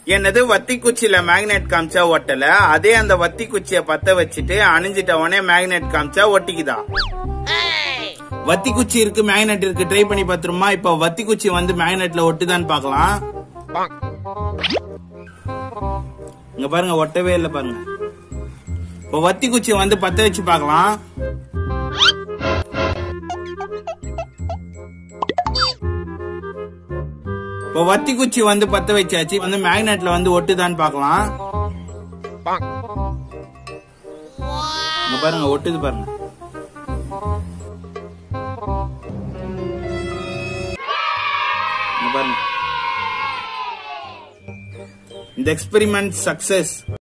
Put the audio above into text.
என்னது வத்தி குச்சியில மேக்னெட் காமிச்சா ஒட்டல அதே அந்த வத்தி குச்சிய பத்த வச்சுட்டு அணிஞ்சிட்ட உடனே மேக்னெட் காமிச்சா ஒட்டிக்குதா வத்தி குச்சி இருக்கு மேக்னெட் இருக்கு ட்ரை பண்ணி பாத்துருமா இப்ப வத்தி குச்சி வந்து மேக்னெட்ல ஒட்டுதான்னு பார்க்கலாம் இங்க பாருங்க ஒட்டவே இல்லை பாருங்க இப்ப வத்தி குச்சி வந்து பத்த வச்சு பார்க்கலாம் இப்போ வத்தி குச்சி வந்து பத்த வச்சாச்சு வந்து மேக்னெட்ல வந்து ஒட்டுதான்னு பார்க்கலாம் இங்க பாருங்க ஒட்டுது பாருங்க இங்க பாருங்க இந்த எக்ஸ்பெரிமெண்ட் சக்சஸ்